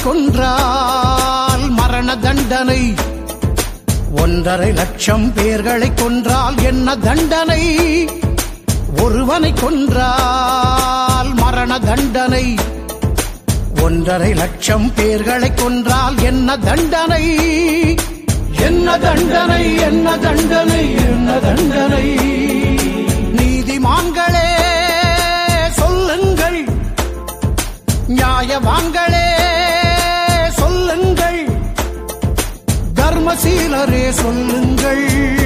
கொன்றால் மரண தண்டனை ஒன்றரை லட்சம் பேர்களை கொன்றால் என்ன தண்டனை ஒருவனை கொன்றால் மரண தண்டனை ஒன்றரை லட்சம் பேர்களை கொன்றால் என்ன தண்டனை என்ன தண்டனை என்ன தண்டனை என்ன தண்டனை நீதிமான்களே சொல்லுங்கள் நியாயவான்களே சொல்லுங்கள் தர்மசீலரே சொல்லுங்கள்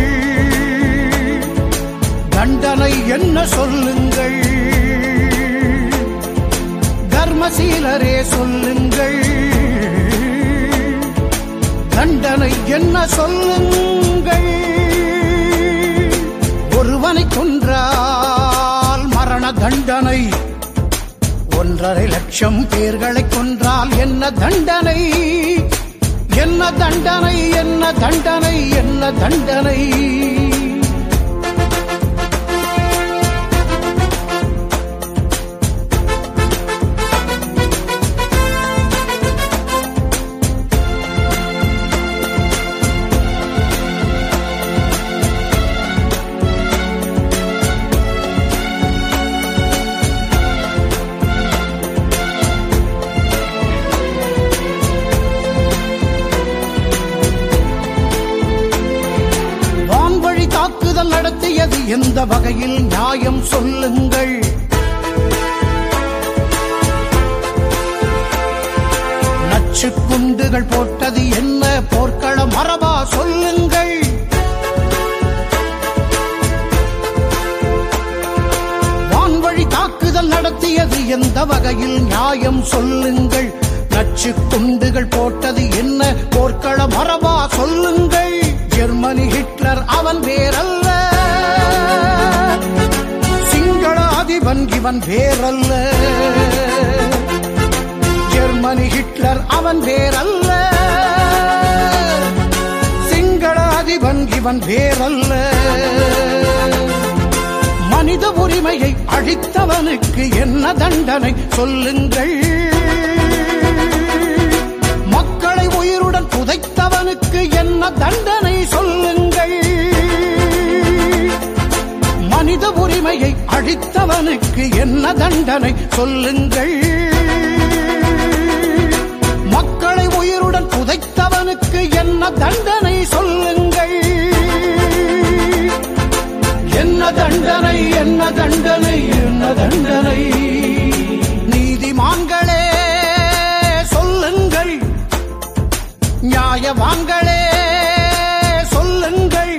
தண்டனை என்ன சொல்லுங்கள் தர்மசீலரே சொல்லுங்கள் தண்டனை என்ன சொல்லுங்கள் ஒருவனை கொன்றால் மரண தண்டனை ஒன்றரை லட்சம் பேர்களை கொன்றால் என்ன தண்டனை என்ன தண்டனை என்ன தண்டனை என்ன தண்டனை வான்வழி தாக்குதல் நடத்தியது எந்த வகையில் நியாயம் சொல்லுங்கள் நச்சு குண்டுகள் போட்டது என்ன போர்க்கள மரபா சொல்லுங்கள் வான்வழி தாக்குதல் நடத்தியது எந்த வகையில் நியாயம் சொல்லுங்கள் நச்சு குண்டுகள் போட்டது என்ன போர்க்கள மரபா சொல்லுங்கள் ஜெர்மனி ஹிட்லர் அவன் வேறல்ல சிங்கள அதிபன் இவன் வேறல்ல ஜெர்மனி ஹிட்லர் அவன் வேறல்ல சிங்கள அதிபன் இவன் வேறல்ல மனித உரிமையை அழித்தவனுக்கு என்ன தண்டனை சொல்லுங்கள் மக்களை உயிருடன் புதைத்தவனுக்கு என்ன தண்டனை சொல்லுங்கள் மனித உரிமையை அழித்தவனுக்கு என்ன தண்டனை சொல்லுங்கள் மக்களை உயிருடன் புதைத்தவனுக்கு என்ன தண்டனை சொல்லுங்கள் என்ன தண்டனை என்ன தண்டனை என்ன தண்டனை நீதிமான்களே சொல்லுங்கள் நியாயவான்களே சொல்லுங்கள்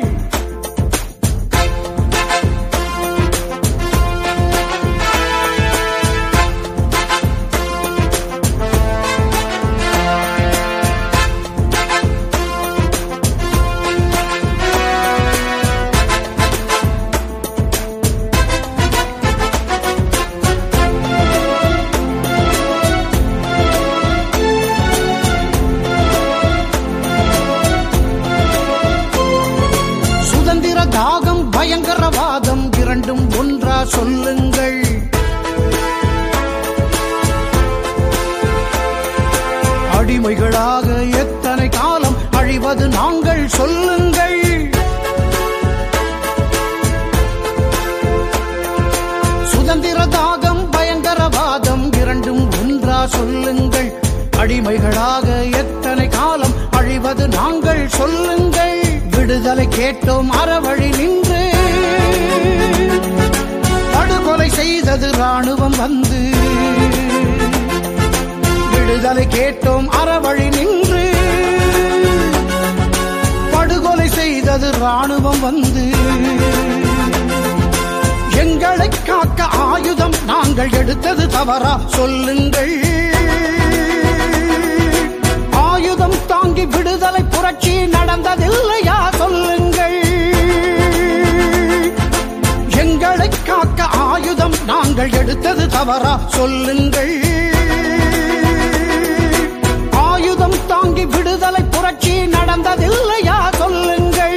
சுதந்திர தாகம் பயங்கரவாதம் இரண்டும் ஒன்றா சொல்லுங்கள் அடிமைகளாக எத்தனை காலம் அழிவது நாங்கள் சொல்லுங்கள் சுதந்திர தாகம் பயங்கரவாதம் இரண்டும் ஒன்றா சொல்லுங்கள் அடிமைகளாக எத்தனை காலம் அழிவது நாங்கள் சொல்லுங்கள் விடுதலை கேட்டோம் அறவழி நின்று படுகொலை செய்தது ராணுவம் வந்து விடுதலை கேட்டோம் அறவழி நின்று படுகொலை செய்தது ராணுவம் வந்து எங்களை காக்க ஆயுதம் நாங்கள் எடுத்தது தவறா சொல்லுங்கள் ஆயுதம் தாங்கி விடுதலை புரட்சி நடந்ததில்லையா சொல்லுங்கள் எங்களை காக்க ஆயுதம் நாங்கள் எடுத்தது தவறா சொல்லுங்கள் ஆயுதம் தாங்கி விடுதலை புரட்சி நடந்ததில்லையா சொல்லுங்கள்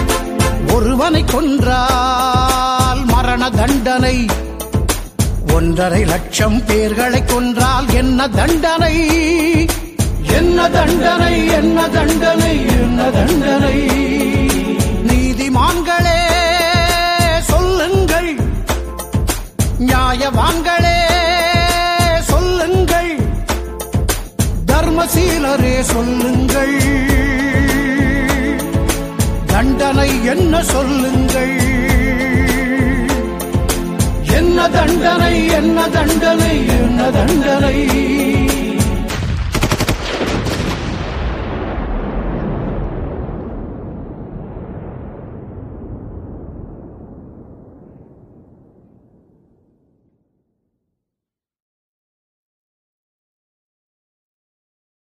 ஒருவனை கொன்றால் மரண தண்டனை ஒன்றரை ஒன்றரை லட்சம் பேர்களை கொன்றால் என்ன தண்டனை என்ன தண்டனை என்ன தண்டனை என்ன தண்டனை நீதிமான்களே சொல்லுங்கள் நியாயவான்களே சொல்லுங்கள் தர்மசீலரே சொல்லுங்கள் தண்டனை என்ன சொல்லுங்கள் என்ன தண்டனை என்ன தண்டனை என்ன தண்டனை